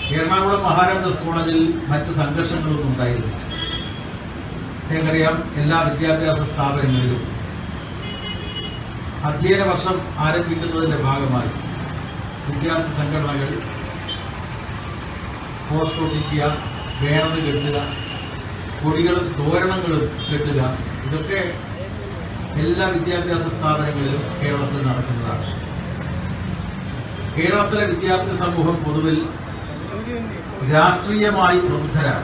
എറണാകുളം മഹാരാജാസ് കോളേജിൽ മറ്റ് സംഘർഷങ്ങളൊന്നും ഉണ്ടായിരുന്നു നിങ്ങൾക്കറിയാം എല്ലാ വിദ്യാഭ്യാസ സ്ഥാപനങ്ങളിലും അധ്യയന വർഷം ആരംഭിക്കുന്നതിന്റെ ഭാഗമായി വിദ്യാർത്ഥി സംഘടനകൾ പോസ്റ്റർ ഒട്ടിക്കുക ബാനർ കെട്ടുക കൊടികളും തോരണങ്ങളും കെട്ടുക ഇതൊക്കെ എല്ലാ വിദ്യാഭ്യാസ സ്ഥാപനങ്ങളിലും കേരളത്തിൽ നടക്കുന്നതാണ് കേരളത്തിലെ വിദ്യാർത്ഥി സമൂഹം പൊതുവിൽ രാഷ്ട്രീയമായി പ്രബുദ്ധരാണ്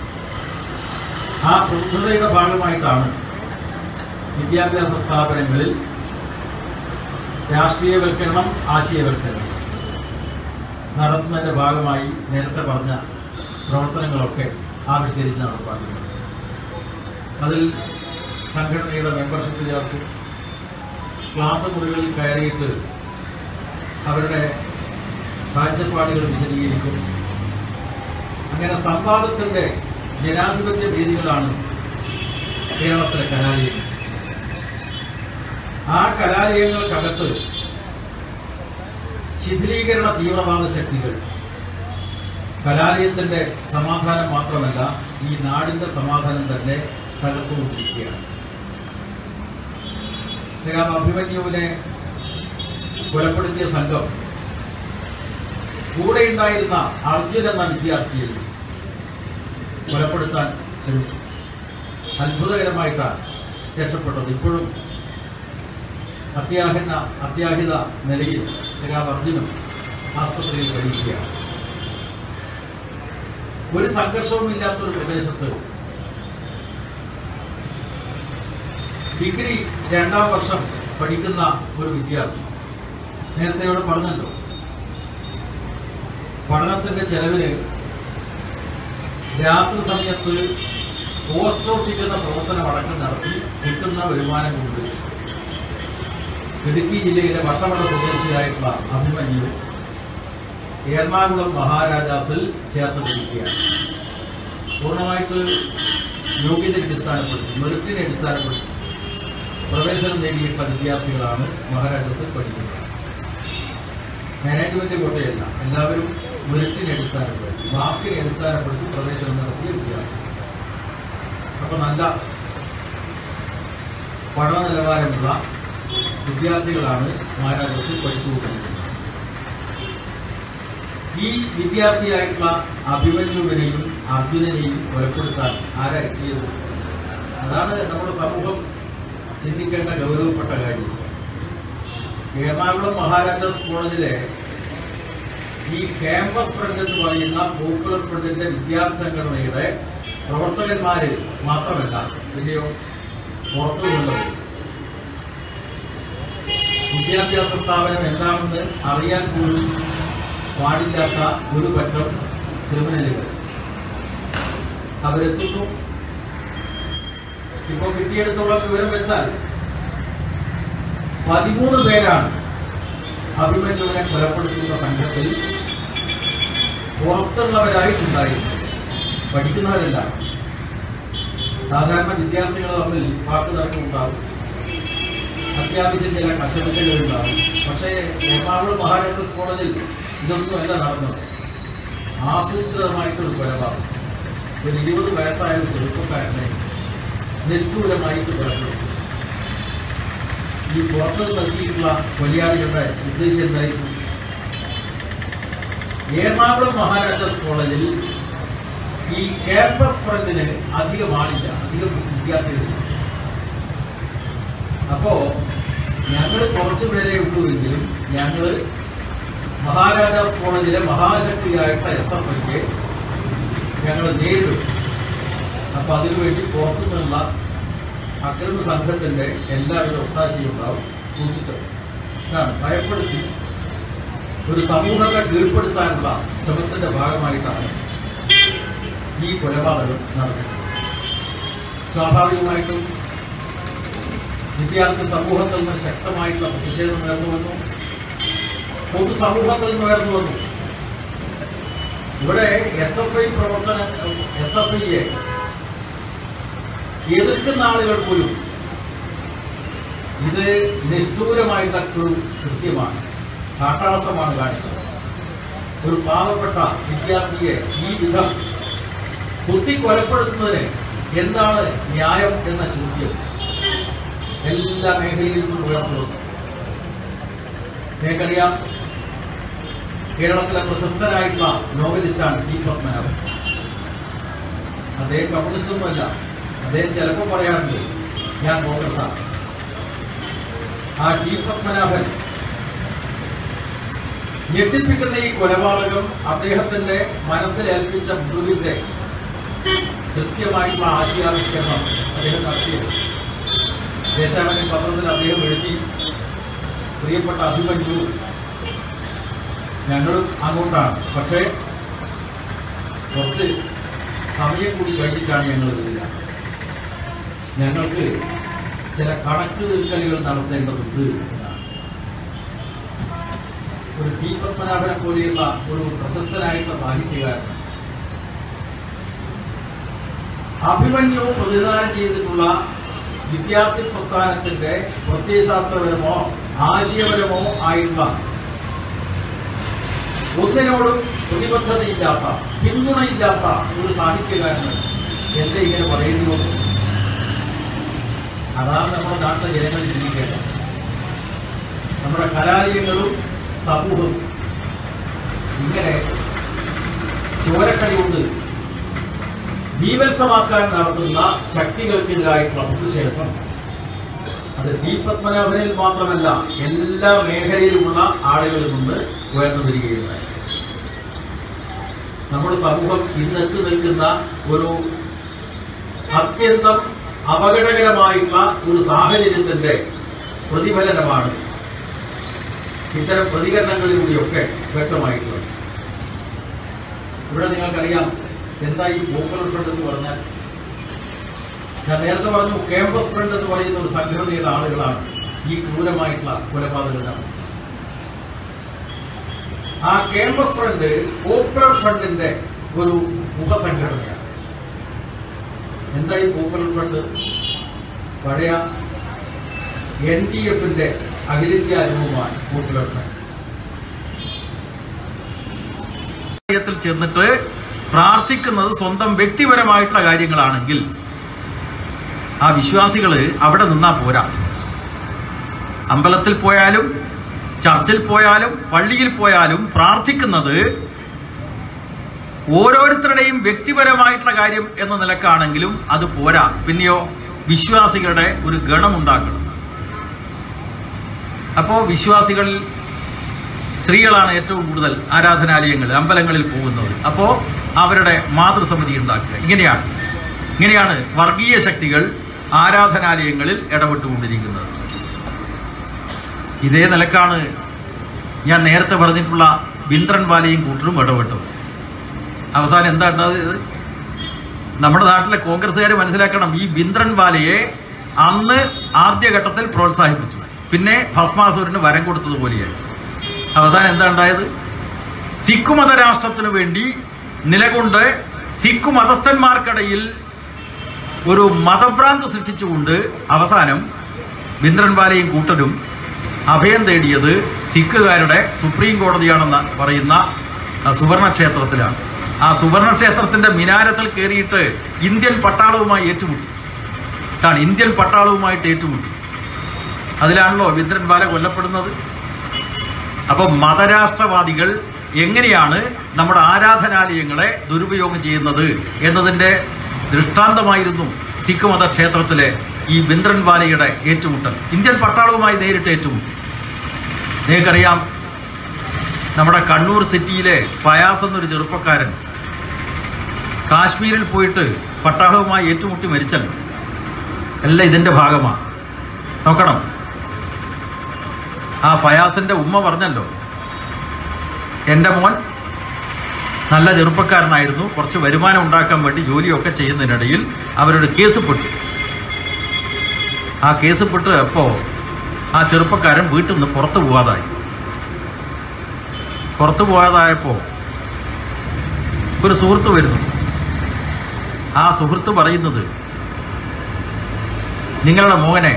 ആ പ്രബുദ്ധതയുടെ ഭാഗമായിട്ടാണ് വിദ്യാഭ്യാസ സ്ഥാപനങ്ങളിൽ രാഷ്ട്രീയവൽക്കരണം ആശയവൽക്കരണം നടത്തുന്നതിന്റെ ഭാഗമായി നേരത്തെ പറഞ്ഞ പ്രവർത്തനങ്ങളൊക്കെ ആവിഷ്കരിച്ച് നടപ്പാക്കുന്നത് അതിൽ സംഘടനയുടെ മെമ്പർഷിപ്പ് ചേർക്കും ക്ലാസ് മുറികളിൽ കയറിയിട്ട് അവരുടെ കാഴ്ചപ്പാടുകൾ വിശദീകരിക്കും അങ്ങനെ സംവാദത്തിന്റെ ജനാധിപത്യ വേദികളാണ് കേരളത്തിലെ കലാലയങ്ങൾ ആ കലാലയങ്ങൾക്കകത്ത് ശിഥിലീകരണ തീവ്രവാദ ശക്തികൾ കലാലയത്തിന്റെ സമാധാനം മാത്രമല്ല ഈ നാടിന്റെ സമാധാനം തന്നെ തകർത്തുകൊണ്ടിരിക്കുകയാണ് ശ്രീറാം അഭിമന്യുവിനെ കൊലപ്പെടുത്തിയ സംഘം കൂടെ ഉണ്ടായിരുന്ന അർജുൻ എന്ന വിദ്യാർത്ഥിയെ കൊലപ്പെടുത്താൻ ശ്രമിച്ചു അത്ഭുതകരമായിട്ടാണ് രക്ഷപ്പെട്ടത് ഇപ്പോഴും അത്യാഹിത അത്യാഹിത നിലയിൽ ശ്രീറാം അർജുനും ആസ്പത്രിയിൽ കഴിയുകയാണ് ഒരു സംഘർഷവും ഇല്ലാത്തൊരു പ്രദേശത്ത് ഡിഗ്രി രണ്ടാം വർഷം പഠിക്കുന്ന ഒരു വിദ്യാർത്ഥി നേരത്തെ ഇവിടെ പറഞ്ഞല്ലോ പഠനത്തിന്റെ ചെലവിന് രാത്രി സമയത്ത് പോസ്റ്റ് ഒട്ടിക്കുന്ന പ്രവർത്തനം അടക്കം നടത്തി കിട്ടുന്ന വരുമാനം കൊണ്ട് ഇടുക്കി ജില്ലയിലെ വട്ടവട സ്വദേശിയായിട്ടുള്ള അഭിമന്യു എറണാകുളം മഹാരാജാസിൽ ചേർത്ത് പിടിക്കുകയാണ് പൂർണ്ണമായിട്ട് യോഗ്യതയെ അടിസ്ഥാനപ്പെടുത്തി മെറിറ്റിനെ അടിസ്ഥാനപ്പെടുത്തി പ്രവേശനം നേടിയിട്ടുള്ള വിദ്യാർത്ഥികളാണ് മഹാരാജാസിൽ പഠിക്കുന്നത് മാനേജ്മെന്റ് കോട്ടയല്ല എല്ലാവരും മെറിറ്റിനെ അടിസ്ഥാനപ്പെടുത്തി മാർക്കിനെ അടിസ്ഥാനപ്പെടുത്തി പ്രവേശനം നടത്തിയ വിദ്യാർത്ഥി അപ്പൊ നല്ല പഠന നിലവാരമുള്ള വിദ്യാർത്ഥികളാണ് മഹാരാജാസിൽ പഠിച്ചുകൊണ്ടിരിക്കുന്നത് ഈ വിദ്യാർത്ഥിയായിട്ടുള്ള അഭിമന്യുവിനെയും അർജുനനെയും കൊലപ്പെടുത്താൻ ആരാ എത്തിയത് അതാണ് നമ്മുടെ സമൂഹം ചിന്തിക്കേണ്ട ഗൗരവപ്പെട്ട കാര്യം എറണാകുളം മഹാരാജാസ് കോളേജിലെ ഈ ക്യാമ്പസ് ഫ്രണ്ട് എന്ന് പറയുന്ന പോപ്പുലർ ഫ്രണ്ടിന്റെ വിദ്യാർത്ഥി സംഘടനയുടെ പ്രവർത്തകന്മാര് മാത്രമല്ല വിജയോ പുറത്തു നിന്നുള്ളത് വിദ്യാഭ്യാസ സ്ഥാപനം എന്താണെന്ന് അറിയാൻ പോലും പാടില്ലാത്ത ഒരു പറ്റം ക്രിമിനലുകൾ അവരെത്തുന്നു ഇപ്പൊ കിട്ടിയെടുത്തുള്ള വിവരം വെച്ചാൽ പതിമൂന്ന് പേരാണ് അഭിമന്യുവിനെ കൊലപ്പെടുത്തുന്ന സംഘത്തിൽ പുറത്തുള്ളവരായിട്ടുണ്ടായിരുന്നു പഠിക്കുന്നവരല്ല സാധാരണ വിദ്യാർത്ഥികൾ തമ്മിൽ വാക്കുതർക്കമുണ്ടാകും അത്യാവശ്യം ചില കശപിശകളുണ്ടാകും പക്ഷേ എറണാകുളം മഹാരാജാസ് കോളേജിൽ ഇതൊന്നും അല്ല നടന്നത് ആസൂത്രിതമായിട്ടൊരു കൊലപാതകം ഒരു ഇരുപത് വയസ്സായ ഒരു ചെറുപ്പക്കാരനെ നിഷ്ഠൂരമായിട്ട് കൊലപ്പെടുത്തി ഈ പുറത്ത് നൽകിയിട്ടുള്ള കൊലയാളികളുടെ ഉദ്ദേശം എന്തായിരുന്നു എറണാകുളം മഹാരാജാസ് കോളേജിൽ ഈ ക്യാമ്പസ് ഫ്രണ്ടിന് അധികം ആളില്ല അധികം വിദ്യാർത്ഥികളില്ല അപ്പോ ഞങ്ങൾ കുറച്ചു പേരെ ഉള്ളുവെങ്കിലും ഞങ്ങൾ മഹാരാജാസ് കോളേജിലെ മഹാശക്തിയായിട്ട് എസ് എഫ് ഐക്ക് ഞങ്ങൾ നേരിടും അപ്പൊ അതിനുവേണ്ടി പുറത്തുനിന്നുള്ള അക്രമ സംഘത്തിന്റെ എല്ലാവിധ ഒത്താശയും ഉണ്ടാവും സൂക്ഷിച്ചത് ഇതാണ് ഭയപ്പെടുത്തി ഒരു സമൂഹത്തെ കീഴ്പ്പെടുത്താനുള്ള ശ്രമത്തിന്റെ ഭാഗമായിട്ടാണ് ഈ കൊലപാതകം നടക്കുന്നത് സ്വാഭാവികമായിട്ടും വിദ്യാർത്ഥി സമൂഹത്തിൽ നിന്ന് ശക്തമായിട്ടുള്ള പ്രതിഷേധം ഉയർന്നു വന്നു പൊതുസമൂഹത്തിൽ നിന്ന് ഉയർന്നു വന്നു ഇവിടെ എസ് എഫ് ഐ പ്രവർത്തന എസ് എഫ് ഐയെ എതിർക്കുന്ന ആളുകൾ പോലും ഇത് നിഷ്ഠൂരമായിട്ടുള്ള ഒരു കൃത്യമാണ് കാട്ടാളത്തമാണ് കാണിച്ചത് ഒരു പാവപ്പെട്ട വിദ്യാർത്ഥിയെ ഈ വിധം കുത്തിക്കൊലപ്പെടുത്തുന്നതിന് എന്താണ് ന്യായം എന്ന ചോദ്യം എല്ലാ മേഖലയിൽ നിന്നും ഉയർന്നു വന്നു നിങ്ങൾക്കറിയാം കേരളത്തിലെ പ്രശസ്തനായിട്ടുള്ള നോവലിസ്റ്റാണ് ടി പത്മനാഭൻ അദ്ദേഹം കമ്മ്യൂണിസ്റ്റൊന്നുമല്ല അദ്ദേഹം ചിലപ്പോൾ പറയാറുണ്ട് ഞാൻ കോൺഗ്രസ്സാണ് ആ ടി പത്മനാഭൻ ഞെട്ടിപ്പിക്കുന്ന ഈ കൊലപാതകം അദ്ദേഹത്തിന്റെ മനസ്സിലേൽപ്പിച്ച മുറിവിന്റെ കൃത്യമായിട്ടുള്ള ആശയാവിഷ്കരണം അദ്ദേഹം നടത്തിയത് ദേശാടന പത്രത്തിൽ അദ്ദേഹം എഴുതി പ്രിയപ്പെട്ട അഭിമന്യു ഞങ്ങളും അങ്ങോട്ടാണ് പക്ഷേ കുറച്ച് സമയം കൂടി കഴിഞ്ഞിട്ടാണ് ഞങ്ങൾ വരിക ഞങ്ങൾക്ക് ചില കണക്ക് തീർക്കലുകൾ നടത്തേണ്ടതുണ്ട് എന്നാണ് ഒരു ടി പത്മനാഭനെ പോലെയുള്ള ഒരു പ്രശസ്തനായിട്ടുള്ള സാഹിത്യകാരൻ അഭിമന്യു പ്രതിദാനം ചെയ്തിട്ടുള്ള വിദ്യാർത്ഥി പ്രസ്ഥാനത്തിന്റെ പ്രത്യയശാസ്ത്രപരമോ ആശയപരമോ ആയിട്ടുള്ള ഒന്നിനോടും പ്രതിബദ്ധതയില്ലാത്ത പിന്തുണയില്ലാത്ത ഒരു സാഹിത്യകാരന് എന്റെ ഇങ്ങനെ പറയേണ്ടി വന്നു അതാണ് നമ്മുടെ നാട്ടിലെ ജനങ്ങൾ ചിന്തിക്കേണ്ടത് നമ്മുടെ കലാലയങ്ങളും സമൂഹവും ഇങ്ങനെ ചോരക്കളി കൊണ്ട് ബീവത്സമാക്കാൻ നടത്തുന്ന ശക്തികൾക്കെതിരായിട്ടുള്ള പ്രതിഷേധം അത് ദീ പത്മനാഭനിൽ മാത്രമല്ല എല്ലാ മേഖലയിലുമുള്ള ആളുകളിൽ നിന്ന് ഉയർന്നു വരികയുണ്ടായി നമ്മുടെ സമൂഹം ഇന്നെത്തി നിൽക്കുന്ന ഒരു അത്യന്തം അപകടകരമായിട്ടുള്ള ഒരു സാഹചര്യത്തിന്റെ പ്രതിഫലനമാണ് ഇത്തരം പ്രതികരണങ്ങളിലൂടെയൊക്കെ വ്യക്തമായിട്ടുള്ളത് ഇവിടെ നിങ്ങൾക്കറിയാം എന്താ ഈ പോപ്പുലർ ഫ്രണ്ട് എന്ന് പറഞ്ഞാൽ ഞാൻ നേരത്തെ പറഞ്ഞു ക്യാമ്പസ് ഫ്രണ്ട് എന്ന് പറയുന്ന ഒരു സംഘടനയുടെ ആളുകളാണ് ഈ ക്രൂരമായിട്ടുള്ള കൊലപാതകം നടത്തുന്നത് ആ ക്യാമ്പസ് ഫ്രണ്ട് പോപ്പുലർ ഫ്രണ്ടിന്റെ ഒരു ഉപസംഘടനയാണ് എന്താ ഈ പോപ്പുലർ ഫ്രണ്ട് പഴയ എൻ ഡി എഫിന്റെ അഖിലേന്ത്യാ രൂപമാണ് പോപ്പുലർ ഫ്രണ്ട് ത്തിൽ ചെന്നിട്ട് പ്രാർത്ഥിക്കുന്നത് സ്വന്തം വ്യക്തിപരമായിട്ടുള്ള കാര്യങ്ങളാണെങ്കിൽ ആ വിശ്വാസികൾ അവിടെ നിന്നാ പോരാ അമ്പലത്തിൽ പോയാലും ചർച്ചിൽ പോയാലും പള്ളിയിൽ പോയാലും പ്രാർത്ഥിക്കുന്നത് ഓരോരുത്തരുടെയും വ്യക്തിപരമായിട്ടുള്ള കാര്യം എന്ന നിലക്കാണെങ്കിലും അത് പോരാ പിന്നെയോ വിശ്വാസികളുടെ ഒരു ഗണമുണ്ടാക്കണം അപ്പോ വിശ്വാസികളിൽ സ്ത്രീകളാണ് ഏറ്റവും കൂടുതൽ ആരാധനാലയങ്ങളിൽ അമ്പലങ്ങളിൽ പോകുന്നത് അപ്പോ അവരുടെ മാതൃസമിതി ഉണ്ടാക്കുക ഇങ്ങനെയാണ് ഇങ്ങനെയാണ് വർഗീയ ശക്തികൾ ആരാധനാലയങ്ങളിൽ ഇടപെട്ടുകൊണ്ടിരിക്കുന്നത് ഇതേ നിലക്കാണ് ഞാൻ നേരത്തെ പറഞ്ഞിട്ടുള്ള ബിന്ദ്രൻ വാലയും കൂട്ടരും ഇടപെട്ടത് അവസാനം എന്താ ഉണ്ടായത് നമ്മുടെ നാട്ടിലെ കോൺഗ്രസ്സുകാർ മനസ്സിലാക്കണം ഈ ബിന്ദ്രൻ വാലയെ അന്ന് ആദ്യഘട്ടത്തിൽ പ്രോത്സാഹിപ്പിച്ചു പിന്നെ ഭസ്മാസുരന് വരം കൊടുത്തതുപോലെയായി അവസാനം എന്താ ഉണ്ടായത് സിഖ് മതരാഷ്ട്രത്തിനു വേണ്ടി നിലകൊണ്ട് സിഖ് മതസ്ഥന്മാർക്കിടയിൽ ഒരു മതഭ്രാന്ത് സൃഷ്ടിച്ചുകൊണ്ട് അവസാനം ബിന്ദ്രൻവാലയും കൂട്ടരും അഭയം തേടിയത് സിഖുകാരുടെ സുപ്രീം കോടതിയാണെന്ന് പറയുന്ന ആ, സുവർണ ക്ഷേത്രത്തിലാണ് ആ സുവർണ ക്ഷേത്രത്തിന്റെ മിനാരത്തിൽ കയറിയിട്ട് ഇന്ത്യൻ പട്ടാളവുമായി ഏറ്റുമുട്ടി ആണ് ഇന്ത്യൻ പട്ടാളവുമായിട്ട് ഏറ്റുമുട്ടി അതിലാണല്ലോ ബിന്ദ്രൻവാല കൊല്ലപ്പെടുന്നത് അപ്പോൾ മതരാഷ്ട്രവാദികൾ എങ്ങനെയാണ് നമ്മുടെ ആരാധനാലയങ്ങളെ ദുരുപയോഗം ചെയ്യുന്നത് എന്നതിൻ്റെ ദൃഷ്ടാന്തമായിരുന്നു സിഖ് മത ക്ഷേത്രത്തിലെ ഈ ബിന്ദ്രൻവാലയുടെ ഏറ്റുമുട്ടൽ ഇന്ത്യൻ പട്ടാളവുമായി നേരിട്ട് ഏറ്റുമുട്ടി നിങ്ങൾക്കറിയാം നമ്മുടെ കണ്ണൂർ സിറ്റിയിലെ ഫയാസ് എന്നൊരു ചെറുപ്പക്കാരൻ കാശ്മീരിൽ പോയിട്ട് പട്ടാളവുമായി ഏറ്റുമുട്ടി മരിച്ചല്ലോ എല്ലാം ഇതിൻ്റെ ഭാഗമാണ് നോക്കണം ആ ഫയാസിന്റെ ഉമ്മ പറഞ്ഞല്ലോ എൻ്റെ മോൻ നല്ല ചെറുപ്പക്കാരനായിരുന്നു കുറച്ച് വരുമാനം ഉണ്ടാക്കാൻ വേണ്ടി ജോലിയൊക്കെ ചെയ്യുന്നതിനിടയിൽ അവരൊരു കേസ് പെട്ടു ആ കേസ് പെട്ട് അപ്പോൾ ആ ചെറുപ്പക്കാരൻ വീട്ടിൽ നിന്ന് പുറത്തു പോകാതായി പുറത്തു പോകാതായപ്പോൾ ഒരു സുഹൃത്ത് വരുന്നു ആ സുഹൃത്ത് പറയുന്നത് നിങ്ങളുടെ മോനെ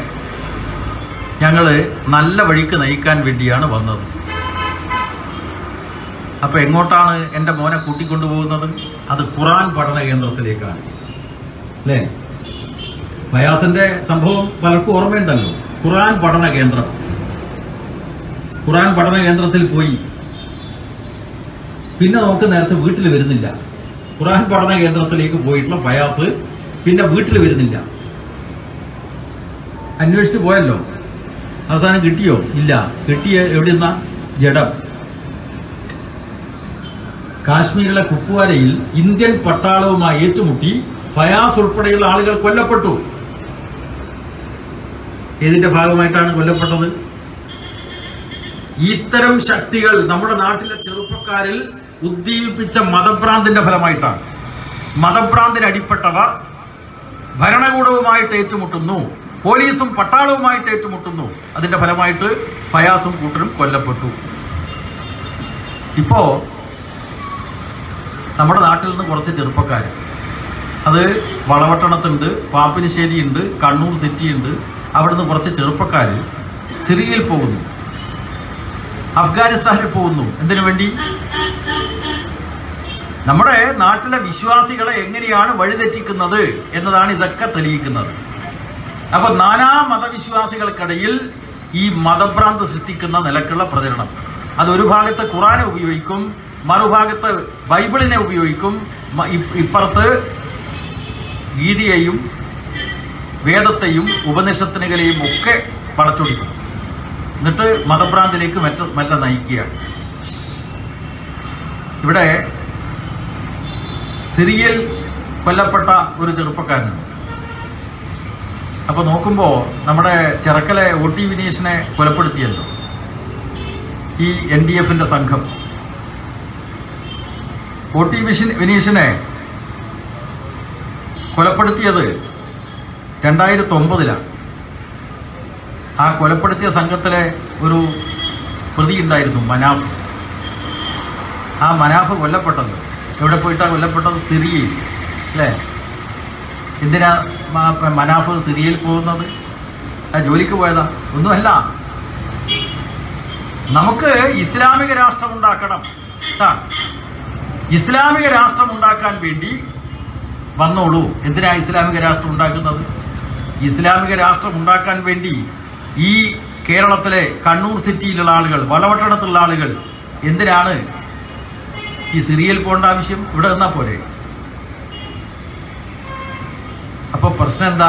ഞങ്ങൾ നല്ല വഴിക്ക് നയിക്കാൻ വേണ്ടിയാണ് വന്നത് അപ്പൊ എങ്ങോട്ടാണ് എൻ്റെ മോനെ കൂട്ടിക്കൊണ്ടുപോകുന്നത് അത് ഖുറാൻ പഠന കേന്ദ്രത്തിലേക്കാണ് അല്ലേ ഫയാസിന്റെ സംഭവം പലർക്കും ഓർമ്മയുണ്ടല്ലോ ഖുറാൻ പഠന കേന്ദ്രം ഖുറാൻ പഠന കേന്ദ്രത്തിൽ പോയി പിന്നെ നമുക്ക് നേരത്തെ വീട്ടിൽ വരുന്നില്ല ഖുറാൻ പഠന കേന്ദ്രത്തിലേക്ക് പോയിട്ടുള്ള ഫയാസ് പിന്നെ വീട്ടിൽ വരുന്നില്ല അന്വേഷിച്ച് പോയല്ലോ അവസാനം കിട്ടിയോ ഇല്ല കിട്ടിയ എവിടെന്നാ ജഡം കാശ്മീരിലെ കുപ്വാരയിൽ ഇന്ത്യൻ പട്ടാളവുമായി ഏറ്റുമുട്ടി ഫയാസ് ഉൾപ്പെടെയുള്ള ആളുകൾ കൊല്ലപ്പെട്ടു ഏതിന്റെ ഭാഗമായിട്ടാണ് കൊല്ലപ്പെട്ടത് ഇത്തരം ശക്തികൾ നമ്മുടെ നാട്ടിലെ ചെറുപ്പക്കാരിൽ ഉദ്ദീപിപ്പിച്ച മതഭ്രാന്തിന്റെ ഫലമായിട്ടാണ് മതഭ്രാന്തിന് അടിപ്പെട്ടവർ ഭരണകൂടവുമായിട്ട് ഏറ്റുമുട്ടുന്നു പോലീസും പട്ടാളവുമായിട്ട് ഏറ്റുമുട്ടുന്നു അതിന്റെ ഫലമായിട്ട് ഫയാസും കൂട്ടരും കൊല്ലപ്പെട്ടു ഇപ്പോ നമ്മുടെ നാട്ടിൽ നിന്ന് കുറച്ച് ചെറുപ്പക്കാർ അത് വളവട്ടണത്തുണ്ട് പാപ്പിനിശ്ശേരിയുണ്ട് കണ്ണൂർ സിറ്റിയുണ്ട് അവിടുന്ന് കുറച്ച് ചെറുപ്പക്കാർ സിറിയയിൽ പോകുന്നു അഫ്ഗാനിസ്ഥാനിൽ പോകുന്നു എന്തിനു വേണ്ടി നമ്മുടെ നാട്ടിലെ വിശ്വാസികളെ എങ്ങനെയാണ് വഴിതെറ്റിക്കുന്നത് എന്നതാണ് ഇതൊക്കെ തെളിയിക്കുന്നത് അപ്പൊ നാനാ മതവിശ്വാസികൾക്കിടയിൽ ഈ മതഭ്രാന്ത് സൃഷ്ടിക്കുന്ന നിലക്കുള്ള പ്രചരണം അത് ഒരു ഭാഗത്ത് ഖുറാനെ ഉപയോഗിക്കും മറുഭാഗത്ത് ബൈബിളിനെ ഉപയോഗിക്കും മ- ഇ- ഇപ്പുറത്ത് ഗീതയെയും വേദത്തെയും ഉപനിഷത്തിനുകളെയും ഒക്കെ വളച്ചൊടിക്കും എന്നിട്ട് മതഭ്രാന്തിലേക്ക് മെച്ച മെല്ലെ നയിക്കുകയാണ് ഇവിടെ സിറിയയിൽ കൊല്ലപ്പെട്ട ഒരു ചെറുപ്പക്കാരനുണ്ട് അപ്പൊ നോക്കുമ്പോ നമ്മുടെ ചെറുക്കലെ ഒ ടി വിനീഷിനെ കൊലപ്പെടുത്തിയല്ലോ ഈ എൻ ഡി എഫിന്റെ സംഘം ഒ ടി വിഷിൻ വിനീഷിനെ കൊലപ്പെടുത്തിയത് രണ്ടായിരത്തി ഒമ്പതിലാണ് ആ കൊലപ്പെടുത്തിയ സംഘത്തിലെ ഒരു പ്രതി ഉണ്ടായിരുന്നു മനാഫ് ആ മനാഫ് കൊല്ലപ്പെട്ടത് എവിടെ പോയിട്ടാണ് കൊല്ലപ്പെട്ടത് സിറിയയിൽ അല്ലേ എന്തിനാ മ- മനാഫ് സിറിയയിൽ പോകുന്നത് ആ ജോലിക്ക് പോയതാ ഒന്നുമല്ല നമുക്ക് ഇസ്ലാമിക രാഷ്ട്രം ഉണ്ടാക്കണം ഇതാണ് ഇസ്ലാമിക രാഷ്ട്രം ഉണ്ടാക്കാൻ വേണ്ടി വന്നോളൂ എന്തിനാ ഇസ്ലാമിക രാഷ്ട്രം ഉണ്ടാക്കുന്നത് ഇസ്ലാമിക രാഷ്ട്രം ഉണ്ടാക്കാൻ വേണ്ടി ഈ കേരളത്തിലെ കണ്ണൂർ സിറ്റിയിലുള്ള ആളുകൾ വളവട്ടണത്തുള്ള ആളുകൾ എന്തിനാണ് ഈ സിറിയയിൽ പോകേണ്ട ആവശ്യം ഇവിടെ നിന്നാ പോരെ അപ്പൊ പ്രശ്നം എന്താ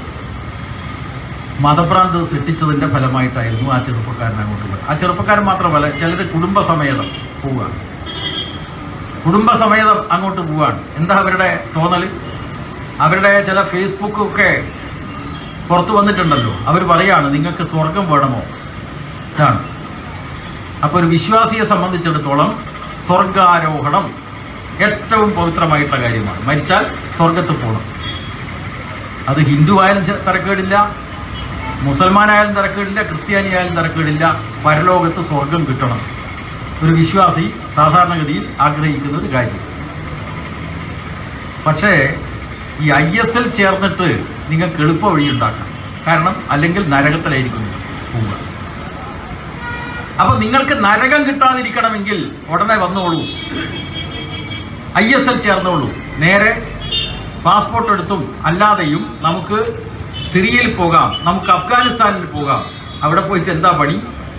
മതഭ്രാന്ത് സൃഷ്ടിച്ചതിന്റെ ഫലമായിട്ടായിരുന്നു ആ ചെറുപ്പക്കാരൻ അങ്ങോട്ട് പോയത് ആ ചെറുപ്പക്കാരൻ മാത്രമല്ല ചിലർ കുടുംബസമേതം പോവുകയാണ് കുടുംബസമേതം അങ്ങോട്ട് പോവുകയാണ് എന്താ അവരുടെ തോന്നല് അവരുടെ ചില ഫേസ്ബുക്ക് ഒക്കെ പുറത്തു വന്നിട്ടുണ്ടല്ലോ അവർ പറയാണ് നിങ്ങൾക്ക് സ്വർഗം വേണമോ ഇതാണ് അപ്പൊ ഒരു വിശ്വാസിയെ സംബന്ധിച്ചിടത്തോളം സ്വർഗാരോഹണം ഏറ്റവും പവിത്രമായിട്ടുള്ള കാര്യമാണ് മരിച്ചാൽ സ്വർഗത്ത് പോകണം അത് ഹിന്ദു ആയാലും ചെ- തരക്കേടില്ല മുസൽമാനായാലും തരക്കേടില്ല ക്രിസ്ത്യാനി ആയാലും തരക്കേടില്ല പരലോകത്ത് സ്വർഗം കിട്ടണം ഒരു വിശ്വാസി സാധാരണഗതിയിൽ ആഗ്രഹിക്കുന്ന ഒരു കാര്യം പക്ഷേ ഈ ഐ എസ് എൽ ചേർന്നിട്ട് നിങ്ങൾക്ക് എളുപ്പ വഴി ഉണ്ടാക്കാം കാരണം അല്ലെങ്കിൽ നരകത്തിലായിരിക്കും നിങ്ങൾ പോവുക അപ്പൊ നിങ്ങൾക്ക് നരകം കിട്ടാതിരിക്കണമെങ്കിൽ ഉടനെ വന്നോളൂ ഐ എസ് എൽ ചേർന്നോളൂ നേരെ പാസ്പോർട്ട് എടുത്തും അല്ലാതെയും നമുക്ക് സിറിയയിൽ പോകാം നമുക്ക് അഫ്ഗാനിസ്ഥാനിൽ പോകാം അവിടെ പോയിട്ട് എന്താ പണി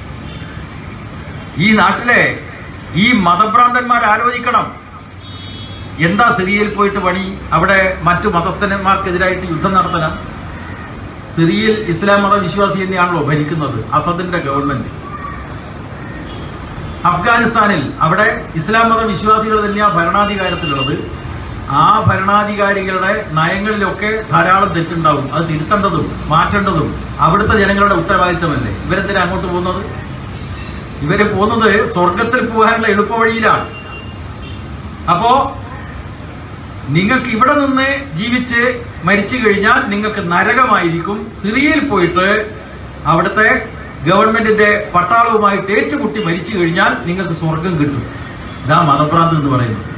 ഈ നാട്ടിലെ ഈ മതഭ്രാന്തന്മാർ ആലോചിക്കണം എന്താ സിറിയയിൽ പോയിട്ട് പണി അവിടെ മറ്റു മതസ്ഥന്മാർക്കെതിരായിട്ട് യുദ്ധം നടത്തണം സിറിയയിൽ ഇസ്ലാം മത വിശ്വാസി തന്നെയാണല്ലോ ഭരിക്കുന്നത് അസദിന്റെ ഗവൺമെന്റ് അഫ്ഗാനിസ്ഥാനിൽ അവിടെ ഇസ്ലാം മത വിശ്വാസികൾ തന്നെയാണ് ഭരണാധികാരത്തിലുള്ളത് ആ ഭരണാധികാരികളുടെ നയങ്ങളിലൊക്കെ ധാരാളം തെറ്റുണ്ടാവും അത് തിരുത്തേണ്ടതും മാറ്റേണ്ടതും അവിടുത്തെ ജനങ്ങളുടെ ഉത്തരവാദിത്തമല്ലേ ഇവരെന്തിനാ അങ്ങോട്ട് പോകുന്നത് ഇവര് പോകുന്നത് സ്വർഗത്തിൽ പോകാനുള്ള എളുപ്പവഴിയിലാണ് അപ്പോ നിങ്ങൾക്ക് ഇവിടെ നിന്ന് ജീവിച്ച് മരിച്ചു കഴിഞ്ഞാൽ നിങ്ങൾക്ക് നരകമായിരിക്കും സിറിയയിൽ പോയിട്ട് അവിടുത്തെ ഗവൺമെന്റിന്റെ പട്ടാളവുമായിട്ട് ഏറ്റുമുട്ടി മരിച്ചു കഴിഞ്ഞാൽ നിങ്ങൾക്ക് സ്വർഗം കിട്ടും ഇതാ മതഭ്രാന്ത് എന്ന് പറയുന്നത്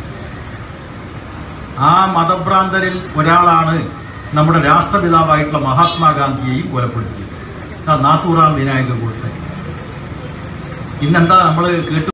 ആ മതഭ്രാന്തരിൽ ഒരാളാണ് നമ്മുടെ രാഷ്ട്രപിതാവായിട്ടുള്ള മഹാത്മാഗാന്ധിയെയും കൊലപ്പെടുത്തിയത് ഇതാ നാത്തൂറാം വിനായക ഗോഡ്സെ ഇന്നെന്താ നമ്മൾ കേട്ടു